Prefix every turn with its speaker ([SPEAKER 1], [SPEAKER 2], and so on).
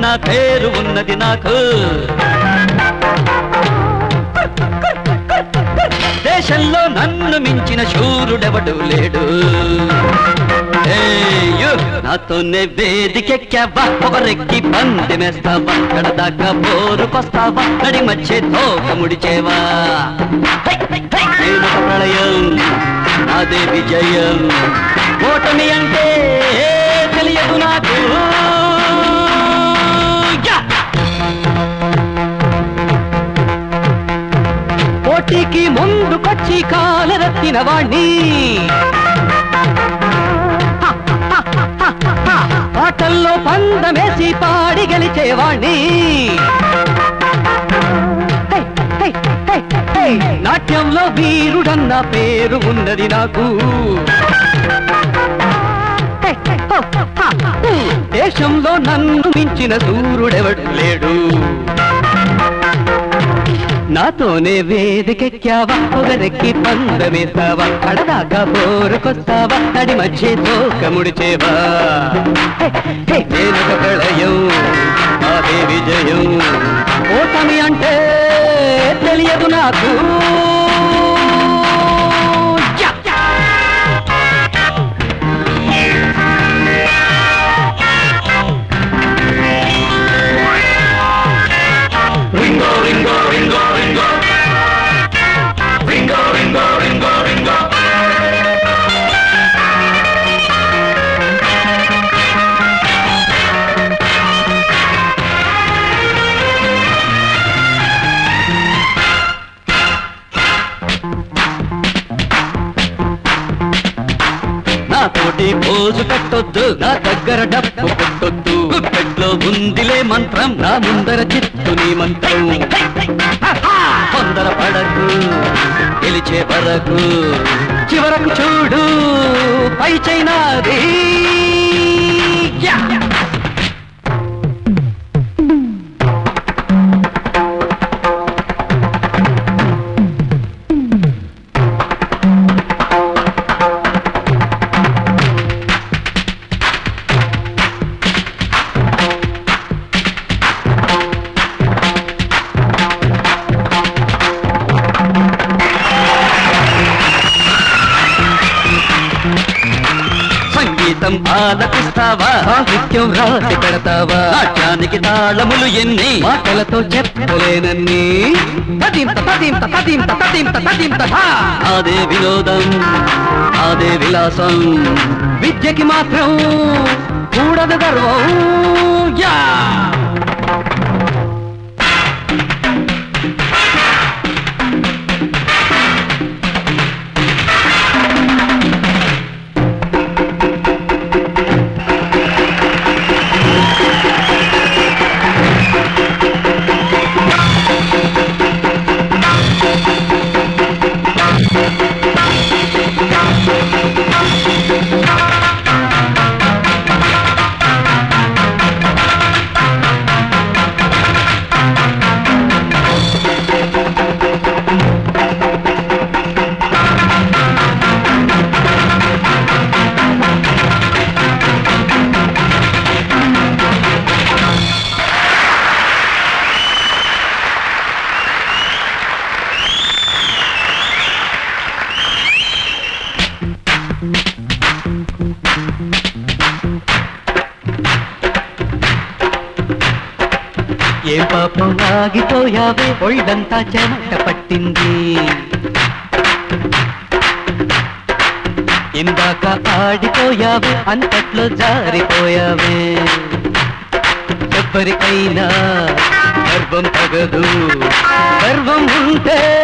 [SPEAKER 1] పేరు ఉన్నది నాకు దేశంలో నన్ను మించిన శూరుడెవడు లేడు ఏయ్యో, నాతోనే వేదికెక్కావా ఒకరెక్కి పందెమేస్తావా కడదాకా బోరుకొస్తావా నడి మధ్య తోక ముడిచేవా నేను ప్రళయం నాదే విజయం ఓటమి అంటే తెలియదు నాకు యా! పోటీకి ముందుకొచ్చి కాలరెత్తిన వాణ్ణి ఆటల్లో పందమేసి పాడి గెలిచేవాణ్ణి హై, హై, హై, హై. నాట్యంలో వీరుడన్న పేరు ఉన్నది నాకు హై, హో, హా, హూ. దేశంలో నన్ను మించిన సూర్యుడెవడు లేడు నాతోనే వేదికెక్కావా పొగరెక్కి పందమేస్తావా కడదాకా బోరుకొస్తావా నడి మధ్య తోక ముడిచేవా హే, హే, నేనొక ప్రళయం అదే విజయం ఓటమి అంటే తెలియదు నాకు యా!
[SPEAKER 2] Ringo, Ringo, Ringo, Ringo. Ringo, Ringo, Ringo, Ringo.
[SPEAKER 1] నాతోటి పోజు పెట్టొద్దు నా దగ్గర డబ్బు కొట్టొద్దు పెట్లో ఉందిలే మంత్రం నా ముందర చిత్తు నీ మంత్రం తొందర పడకు గెలిచే వరకు చివరకు చూడు పై చైనాది యా! సంగీతం ఆలపిస్తావా సాహిత్యం రాసి పెడతావా నాట్యానికి తాళములు ఎన్ని మాటలతో చెప్పలేనన్ని తదింత తదింత తదింత తదింత తదింత ధా. అదే వినోదం అదే విలాసం విద్యకి మాత్రం కూడదు గర్వం యా ఏం పాపం ఆగిపోయావే ఒళ్ళంతా చెమట పట్టింది ఇందాక ఆడిపోయావే అంతట్లో జారిపోయావే ఎవరికైనా గర్వం తగదు గర్వం ఉంటే